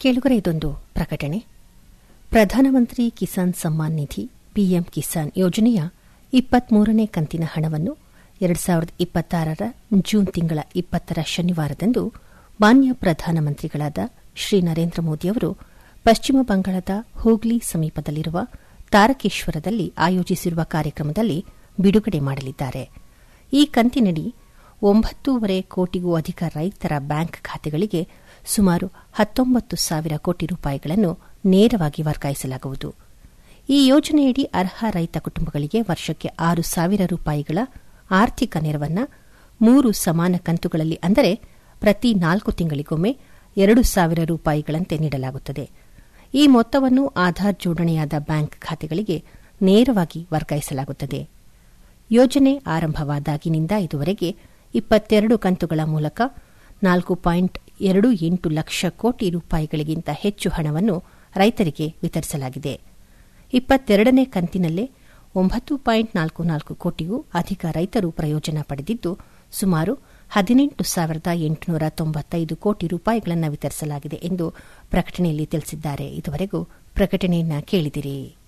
ಕೇಳುಗರೆ ಇದೊಂದು ಪ್ರಕಟಣೆ ಪ್ರಧಾನಮಂತ್ರಿ ಕಿಸಾನ್ ಸಮ್ಮಾನ್ ನಿಧಿ ಪಿಎಂ ಕಿಸಾನ್ ಯೋಜನೆಯ ಇಪ್ಪತ್ಮೂರನೇ ಕಂತಿನ ಹಣವನ್ನು ಎರಡು ಸಾವಿರದ ಇಪ್ಪತ್ತಾರರ ಜೂನ್ ತಿಂಗಳ ಇಪ್ಪತ್ತರ ಶನಿವಾರದಂದು ಮಾನ್ಯ ಪ್ರಧಾನಮಂತ್ರಿಗಳಾದ ಶ್ರೀ ನರೇಂದ್ರ ಮೋದಿಯವರು ಪಶ್ಚಿಮ ಬಂಗಾಳದ ಹೂಗ್ಲಿ ಸಮೀಪದಲ್ಲಿರುವ ತಾರಕೇಶ್ವರದಲ್ಲಿ ಆಯೋಜಿಸಿರುವ ಕಾರ್ಯಕ್ರಮದಲ್ಲಿ ಬಿಡುಗಡೆ ಮಾಡಲಿದ್ದಾರೆ ಈ ಕಂತಿನಡಿ ಒಂಬತ್ತೂವರೆ ಕೋಟಿಗೂ ಅಧಿಕ ರೈತರ ಬ್ಯಾಂಕ್ ಖಾತೆಗಳಿಗೆ ಸುಮಾರು ಹತ್ತೊಂಬತ್ತು ಸಾವಿರ ಕೋಟಿ ರೂಪಾಯಿಗಳನ್ನು ನೇರವಾಗಿ ವರ್ಗಾಯಿಸಲಾಗುವುದು ಈ ಯೋಜನೆಯಡಿ ಅರ್ಹ ರೈತ ಕುಟುಂಬಗಳಿಗೆ ವರ್ಷಕ್ಕೆ ಆರು ಸಾವಿರ ರೂಪಾಯಿಗಳ ಆರ್ಥಿಕ ನೆರವನ್ನು ಮೂರು ಸಮಾನ ಕಂತುಗಳಲ್ಲಿ ಅಂದರೆ ಪ್ರತಿ ನಾಲ್ಕು ತಿಂಗಳಿಗೊಮ್ಮೆ ಎರಡು ಸಾವಿರ ರೂಪಾಯಿಗಳಂತೆ ನೀಡಲಾಗುತ್ತದೆ ಈ ಮೊತ್ತವನ್ನು ಆಧಾರ್ ಜೋಡಣೆಯಾದ ಬ್ಯಾಂಕ್ ಖಾತೆಗಳಿಗೆ ನೇರವಾಗಿ ವರ್ಗಾಯಿಸಲಾಗುತ್ತದೆ ಯೋಜನೆ ಆರಂಭವಾದಾಗಿನಿಂದ ಇದುವರೆಗೆ ಇಪ್ಪತ್ತೆರಡು ಕಂತುಗಳ ಮೂಲಕ ನಾಲ್ಕು ಪಾಯಿಂಟ್ ಎರಡು ಎಂಟು ಲಕ್ಷ ಕೋಟಿ ರೂಪಾಯಿಗಳಿಗಿಂತ ಹೆಚ್ಚು ಹಣವನ್ನು ರೈತರಿಗೆ ವಿತರಿಸಲಾಗಿದೆ ಇಪ್ಪತ್ತೆರಡನೇ ಕಂತಿನಲ್ಲೇ ಒಂಬತ್ತು ಪಾಯಿಂಟ್ ನಾಲ್ಕು ನಾಲ್ಕು ಕೋಟಿಗೂ ಅಧಿಕ ರೈತರು ಪ್ರಯೋಜನ ಪಡೆದಿದ್ದು ಸುಮಾರು ಹದಿನೆಂಟು ಸಾವಿರದ ಎಂಟುನೂರ ತೊಂಬತ್ತೈದು ಕೋಟಿ ರೂಪಾಯಿಗಳನ್ನು ವಿತರಿಸಲಾಗಿದೆ ಎಂದು ಪ್ರಕಟಣೆಯಲ್ಲಿ ತಿಳಿಸಿದ್ದಾರೆ ಇದುವರೆಗೂ ಪ್ರಕಟಣೆಯನ್ನ ಕೇಳಿದಿರಿ